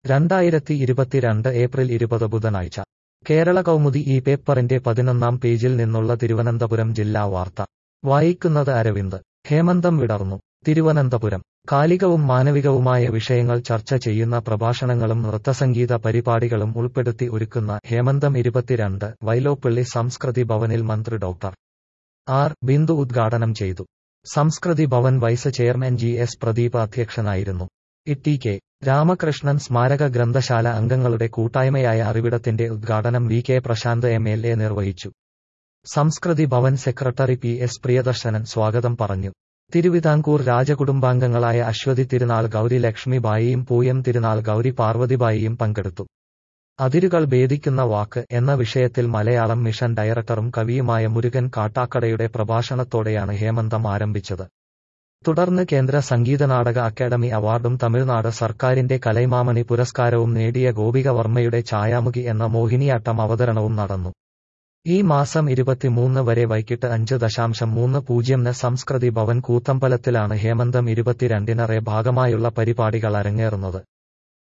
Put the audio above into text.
രണ്ടായിരത്തി ഇരുപത്തിരണ്ട് ഏപ്രിൽ ഇരുപത് ബുധനാഴ്ച കേരള കൗമുദി ഈ പേപ്പറിന്റെ പതിനൊന്നാം പേജിൽ നിന്നുള്ള തിരുവനന്തപുരം ജില്ലാ വാർത്ത വായിക്കുന്നത് അരവിന്ദ് ഹേമന്തം വിടർന്നു തിരുവനന്തപുരം കാലികവും മാനവികവുമായ വിഷയങ്ങൾ ചർച്ച ചെയ്യുന്ന പ്രഭാഷണങ്ങളും നൃത്തസംഗീത പരിപാടികളും ഉൾപ്പെടുത്തി ഒരുക്കുന്ന ഹേമന്തം ഇരുപത്തിരണ്ട് വൈലോപ്പിള്ളി സംസ്കൃതി ഭവനിൽ മന്ത്രി ഡോക്ടർ ആർ ബിന്ദു ഉദ്ഘാടനം ചെയ്തു Samskriti Bhavan vice chairman G S Pradeep അധ്യക്ഷനായിരുന്നു ഇ കെ രാമകൃഷ്ണൻ സ്മാരക ഗ്രന്ഥശാല അംഗങ്ങളുടെ കൂട്ടായ്മയായ അറിവിടത്തിന്റെ ഉദ്ഘാടനം V K Prasanth M L A നിർവഹിച്ചു Samskriti Bhavan secretary P S Priyadarshanan സ്വാഗതം പറഞ്ഞു തിരുവിതാംകൂർ രാജകുടുംബാംഗങ്ങളായ അശ്വതി തിരുനാൾ ഗൗരി ലക്ഷ്മിബായിയും പൂയം തിരുനാൾ ഗൗരി പാർവതിബായിയും പങ്കെടുത്തു അതിരുകൾ ഭേദിക്കുന്ന വാക്ക് എന്ന വിഷയത്തിൽ മലയാളം മിഷൻ ഡയറക്ടറും കവിയുമായ മുരുകൻ കാട്ടാക്കടയുടെ പ്രഭാഷണത്തോടെയാണ് ഹേമന്തം ആരംഭിച്ചത് തുടർന്ന് കേന്ദ്ര സംഗീത നാടക അക്കാദമി അവാർഡും തമിഴ്നാട് സർക്കാരിന്റെ കലൈമാമണി പുരസ്കാരവും നേടിയ ഗോപിക വർമ്മയുടെ ഛായാമുഖി എന്ന മോഹിനിയാട്ടം അവതരണവും നടന്നു ഈ മാസം ഇരുപത്തിമൂന്ന് വരെ വൈകിട്ട് അഞ്ച് ദശാംശം മൂന്ന് പൂജ്യംന് സംസ്കൃതി ഭവൻ കൂത്തമ്പലത്തിലാണ് ഹേമന്തം ഇരുപത്തിരണ്ടിനറെ ഭാഗമായുള്ള പരിപാടികൾ അരങ്ങേറുന്നത്